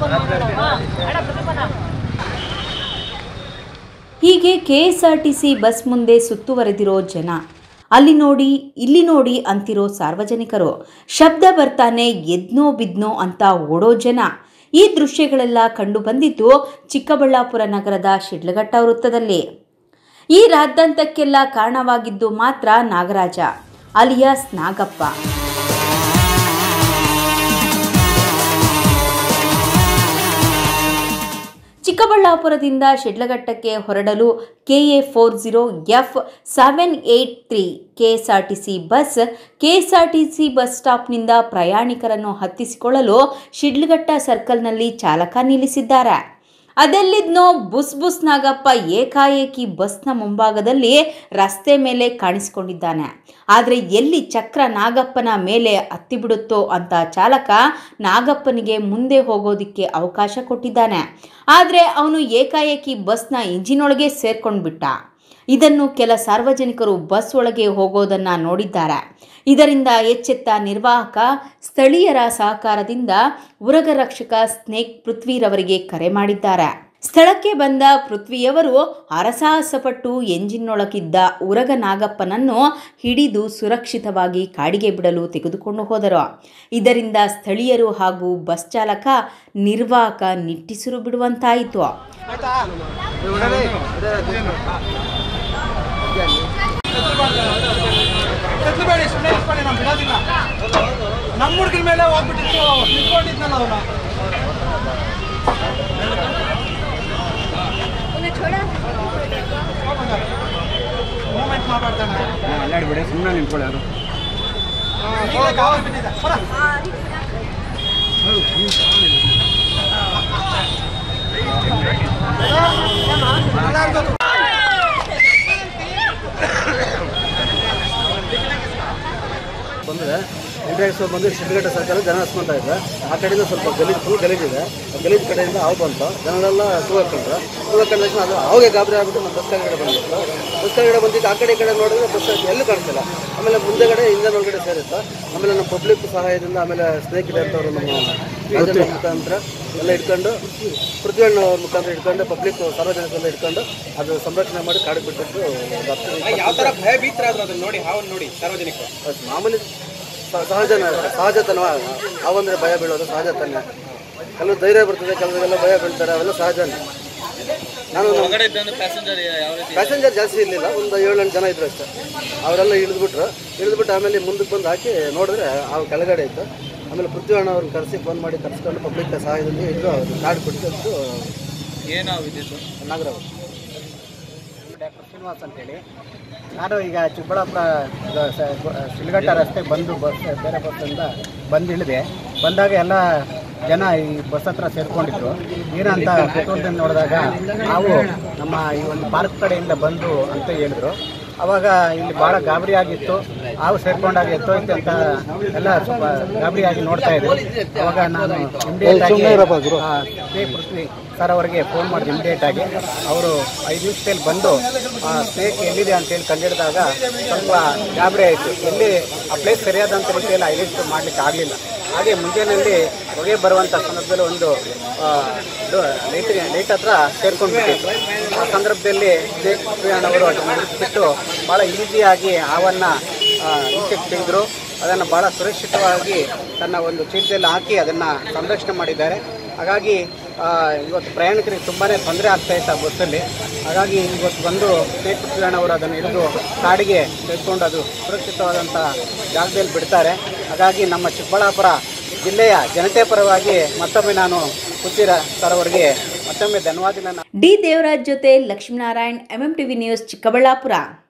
ಹೀಗೆ KSRTC bus ಮುಂದೆ ಸುತ್ತುವರೆದಿರೋ ಜನ ಅಲ್ಲಿ ನೋಡಿ ಇಲ್ಲಿ ನೋಡಿ ಅಂತಿರೋ ಸಾರ್ವಜನಿಕರು ಶಬ್ದ ಬರ್ತಾನೆ ಎದ್ನೋ ಬಿದ್ನೋ ಅಂತ ಓಡೋ ಜನ ಈ ದೃಶ್ಯಗಳೆಲ್ಲ ಕಂಡು ಬಂದಿದ್ದು ಚಿಕ್ಕಬಳ್ಳಾಪುರ ನಗರದ ಶಿಡ್ಲಘಟ್ಟ ವೃತ್ತದಲ್ಲಿ ಈ ರಾದ್ಧಾಂತಕ್ಕೆಲ್ಲ ಕಾರಣವಾಗಿದ್ದು ಮಾತ್ರ ನಾಗರಾಜ ಅಲಿಯಾಸ್ ನಾಗಪ್ಪ ಚಿಕ್ಕಬಳ್ಳಾಪುರದಿಂದ ಶಿಡ್ಲಘಟ್ಟಕ್ಕೆ ಹೊರಡಲು KA four zero F seven eight three KSRTC bus KSRTC bus ಸ್ಟಾಪ್ನಿಂದ ಪ್ರಯಾಣಿಕರನ್ನು ಹತ್ತಿಸಿಕೊಳ್ಳಲು ಶಿಡ್ಲಘಟ್ಟ ಸರ್ಕಲ್ನಲ್ಲಿ ಚಾಲಕ ನಿಲ್ಲಿಸಿದ್ದಾರೆ ಅದೆಲ್ಲಿದ್ನೋ ಬುಸ್ ಬುಸ್ ನಾಗಪ್ಪ ಏಕಾಏಕಿ ಬಸ್ನ ಮುಂಭಾಗದಲ್ಲಿ ರಸ್ತೆ ಮೇಲೆ ಕಾಣಿಸಿಕೊಂಡಿದ್ದಾನೆ ಆದರೆ ಎಲ್ಲಿ ಚಕ್ರ ನಾಗಪ್ಪನ ಮೇಲೆ ಹತ್ತಿಬಿಡುತ್ತೋ ಅಂತ ಚಾಲಕ ನಾಗಪ್ಪನಿಗೆ ಮುಂದೆ ಹೋಗೋದಿಕ್ಕೆ ಅವಕಾಶ ಕೊಟ್ಟಿದ್ದಾನೆ ಆದರೆ ಅವನು ಏಕಾಏಕಿ ಬಸ್ನ ಇಂಜಿನೊಳಗೆ ಸೇರ್ಕೊಂಡ್ಬಿಟ್ಟ ಇದನ್ನು ಕೆಲ ಸಾರ್ವಜನಿಕರು ಬಸ್ ಒಳಗೆ ಹೋಗೋದನ್ನು ನೋಡಿದ್ದಾರೆ ಇದರಿಂದ ಎಚ್ಚೆತ್ತ ನಿರ್ವಾಹಕ ಸ್ಥಳೀಯರ ಸಹಕಾರದಿಂದ ಉರಗ ರಕ್ಷಕ ಸ್ನೇಕ್ ಪೃಥ್ವಿರವರಿಗೆ ಕರೆ ಮಾಡಿದ್ದಾರೆ ಸ್ಥಳಕ್ಕೆ ಬಂದ ಪೃಥ್ವಿಯವರು ಹರಸಾಹಸಪಟ್ಟು ಎಂಜಿನ್ನೊಳಗಿದ್ದ ಉರಗ ನಾಗಪ್ಪನನ್ನು ಹಿಡಿದು ಸುರಕ್ಷಿತವಾಗಿ ಕಾಡಿಗೆ ಬಿಡಲು ತೆಗೆದುಕೊಂಡು ಹೋದರು ಇದರಿಂದ ಸ್ಥಳೀಯರು ಹಾಗೂ ಬಸ್ ಚಾಲಕ ನಿರ್ವಾಹಕ ನಿಟ್ಟಿಸಿರು ಬಿಡುವಂತಾಯಿತು ಎತ್ತಬೇಡಿ ಸುಮ್ಮನೆ ಇಟ್ಕೊಳ್ಳಿ ನಾವು ಬಿಡೋದಿಲ್ಲ ನಮ್ಮ ಹುಡುಗಿನ ಮೇಲೆ ಹೋಗ್ಬಿಟ್ಟಿತ್ತು ನಿಂತ್ಕೊಂಡಿದ್ನಲ್ಲ ಅವನು ಮೂಮೆಂಟ್ ಮಾತಾಡ್ತಾನೆ ಅಲ್ಲಾಡ್ಬೇಡಿ ಸುಮ್ಮನೆ ನಿಂತ್ಕೊಳ್ಳಿ ಅದು ಈಗಲೇ ಗಾಬರಿ ಬಿದ್ದಿದೆ ಬರ. ಎಲ್ಲಾರ್ಗೂ ಬಂದರೆ ಇಂಟ್ರಾಕ್ಸ್ ಬಂದು ಶಿಡ್ಲಘಟ್ಟ ಸರ್ಕಲ್ ಜನ ಹಸ್ಕೊಂತ ಇದ್ದೆ ಆ ಕಡೆಯಿಂದ ಸ್ವಲ್ಪ ಗಲೀಜು ಫುಲ್ ಗಲೀಜಿದೆ ಆ ಗಲೀಜು ಕಡೆಯಿಂದ ಹಾವು ಬಂತು ಜನರೆಲ್ಲ ತೂಗಾಕೊಂಡ್ರು ತೂಗಾಕೊಂಡ ತಕ್ಷಣ ಅದು ಅವಾಗೆ ಗಾಬರಿ ಆಗ್ಬಿಟ್ಟು ನಮ್ಮ ಬಸ್ ಕೆಳಗಡೆ ಬಂದಿತ್ತು ಬಸ್ ಕೆಳಗಡೆ ಬಂದಿದ್ದು ಆ ಕಡೆ ಈ ಕಡೆ ನೋಡಿದ್ರೆ ಬಸ್ ಎಲ್ಲೂ ಕಾಣಿಸ್ತಿಲ್ಲ ಆಮೇಲೆ ಮುಂದೆಗಡೆ ಇಂಜನ್ ಒಳಗಡೆ ಸೇರಿತ್ತು ಆಮೇಲೆ ನಮ್ಮ ಪಬ್ಲಿಕ್ ಸಹಾಯದಿಂದ ಆಮೇಲೆ ಸ್ನೇಕ್ ಇದೆ ಅಂತವ್ರು ನಮ್ಮ ರಾಜನ ಮುಖಾಂತರ ಎಲ್ಲ ಇಟ್ಕೊಂಡು ಪೃಥ್ವಿಯಣ್ಣ ಅವ್ರ ಮುಖಾಂತರ ಇಟ್ಕೊಂಡು ಪಬ್ಲಿಕ್ ಸಾರ್ವಜನಿಕರೆಲ್ಲ ಇಟ್ಕೊಂಡು ಅದು ಸಂರಕ್ಷಣೆ ಮಾಡಿ ಕಾಡಿಗೆ ಬಿಟ್ಟಿದ್ದು ಒಂದು ಹತ್ತು ಇಪ್ಪತ್ತು ಯಾವ ಥರ ಭಯಭೀತರಾದ್ರು ಅದನ್ನ ನೋಡಿ ಹಾವನ್ನು ನೋಡಿ ಸಾರ್ವಜನಿಕರು ಅದು ಮಾಮೂಲಿ ಸ- ಸಹಜನ ಸಹಜತನ ಅವಂದ್ರೆ ಭಯ ಬೀಳೋದು ಸಹಜ ತಾನೆ ಕೆಲವು ಧೈರ್ಯ ಬರ್ತದೆ ಕೆಲವರಿಗೆಲ್ಲ ಭಯ ಬೀಳ್ತಾರೆ ಅವೆಲ್ಲ ಸಹಜನೇ ನಾನು ಪ್ಯಾಸೆಂಜರ್ ಜಾಸ್ತಿ ಇರಲಿಲ್ಲ ಒಂದು ಏಳೆಂಟು ಜನ ಇದ್ರು ಅಷ್ಟೇ ಅವರೆಲ್ಲ ಇಳಿದ್ಬಿಟ್ರು ಇಳಿದ್ಬಿಟ್ಟು ಆಮೇಲೆ ಮುಂದಕ್ಕೆ ಬಂದು ಹಾಕಿ ನೋಡಿದ್ರೆ ಆ ಕೆಳಗಡೆ ಇತ್ತು ಆಮೇಲೆ ಪೃಥ್ವಿ ಅಣ್ಣ ಅವ್ರನ್ನ ಕರೆಸಿ ಫೋನ್ ಮಾಡಿ ಕರೆಸ್ಕೊಂಡು ಪಬ್ಲಿಕ್ ಸಹಾಯದಿಂದ ಇದ್ದು ಕಾರ್ಡ್ ಕೊಟ್ಟು ನಾಗರಾವ್ ಡಾಕ್ಟರ್ ಶ್ರೀನಿವಾಸ್ ಅಂತೇಳಿ ನಾನು ಈಗ ಚಿಕ್ಕಬಳ್ಳಾಪುರ ದ- ಸ- ಗೊ- ಶಿಡ್ಲಘಟ್ಟ ರಸ್ತೆ ಬಂದು ಬಸ್ ಬೇರೆ ಬಸ್ಸಿಂದ ಬಂದು ಇಳಿದೆ ಬಂದಾಗ ಎಲ್ಲ ಜನ ಈ ಬಸ್ ಹತ್ರ ಸೇರ್ಕೊಂಡಿದ್ರು ಏನಂತ ಕುತೂಹಲದಿಂದ ನೋಡಿದಾಗ ನಾವು ನಮ್ಮ ಈ ಒಂದು ಪಾರ್ಕ್ ಕಡೆಯಿಂದ ಬಂದು ಅಂತ ಹೇಳಿದ್ರು ಅವಾಗ ಇಲ್ಲಿ ಭಾಳ ಗಾಬರಿ ಆಗಿತ್ತು ಹಾವು ಸೇರ್ಕೊಂಡಾಗ ಎತ್ತೋಯ್ತು ಅಂತ ಎಲ್ಲ ಸ್ವಲ್ಪ ಗಾಬರಿಯಾಗಿ ನೋಡ್ತಾ ಇದ್ರು ಅವಾಗ ನಾನು ಇಮಿಡಿಯೇಟ್ ಆಗಿ ಆ, ಕೆ ಪೃಥ್ವಿ ಸರ್ ಅವರಿಗೆ ಫೋನ್ ಮಾಡಿದೆ ಇಮಿಡಿಯೇಟ್ ಆಗಿ ಅವರು ಐದು ನಿಮಿಷದಲ್ಲಿ ಬಂದು ಆ ಸ್ನೇಕ್ ಎಲ್ಲಿದೆ ಅಂತೇಳಿ ಕಂಡಿಡಿದಾಗ ಸ್ವಲ್ಪ ಗಾಬರಿ ಆಯಿತು ಎಲ್ಲಿ ಆ ಪ್ಲೇಸ್ ಸರಿಯಾದಂಥ ರೀತಿಯಲ್ಲಿ ಐಡೆಂಟಿಫೈ ಮಾಡಲಿಕ್ಕೆ ಆಗಲಿಲ್ಲ ಹಾಗೆ ಮುಂಜಾನೆಯಲ್ಲಿ ಹೊಗೆ ಬರುವಂಥ ಸಂದರ್ಭದಲ್ಲಿ ಒಂದು ಲೈಟ್ ಲೈಟ್ ಹತ್ರ ಸೇರ್ಕೊಂಡ್ಬಿಟ್ಟಿತ್ತು ಆ ಸಂದರ್ಭದಲ್ಲಿ ಸ್ನೇಕ್ ಅವರು ಅದನ್ನು ಬಿಟ್ಟು ಭಾಳ ಈಸಿಯಾಗಿ ಹಾವನ್ನು ಈಚೆಗೆ ತೆಗೆದ್ರು ಅದನ್ನು ಭಾಳ ಸುರಕ್ಷಿತವಾಗಿ ತನ್ನ ಒಂದು ಚೀಲದಲ್ಲಿ ಹಾಕಿ ಅದನ್ನು ಸಂರಕ್ಷಣೆ ಮಾಡಿದ್ದಾರೆ ಹಾಗಾಗಿ ಆ, ಇವತ್ತು ಪ್ರಯಾಣಿಕರಿಗೆ ತುಂಬಾ ತೊಂದರೆ ಆಗ್ತಾ ಇತ್ತು ಆ ಬಸ್ಸಲ್ಲಿ ಹಾಗಾಗಿ ಇವತ್ತು ಬಂದು ಸ್ನೇಕ್ ಅವರು ಅದನ್ನು ಹಿಡಿದು ಕಾಡಿಗೆ ತೆಗೆದುಕೊಂಡು ಅದು ಸುರಕ್ಷಿತವಾದಂಥ ಜಾಗದಲ್ಲಿ ಬಿಡ್ತಾರೆ ಹಾಗಾಗಿ ನಮ್ಮ ಚಿಕ್ಕಬಳ್ಳಾಪುರ ಜಿಲ್ಲೆಯ ಜನತೆ ಪರವಾಗಿ ಮತ್ತೊಮ್ಮೆ ನಾನು ಕುಚ್ಚಿರ ಸರ್ ಅವರಿಗೆ ಮತ್ತೊಮ್ಮೆ ಧನ್ಯವಾದಗಳನ್ನು ಡಿ ದೇವರಾಜ್ ಜೊತೆ Lakshminarayan MM TV news Chikkaballapur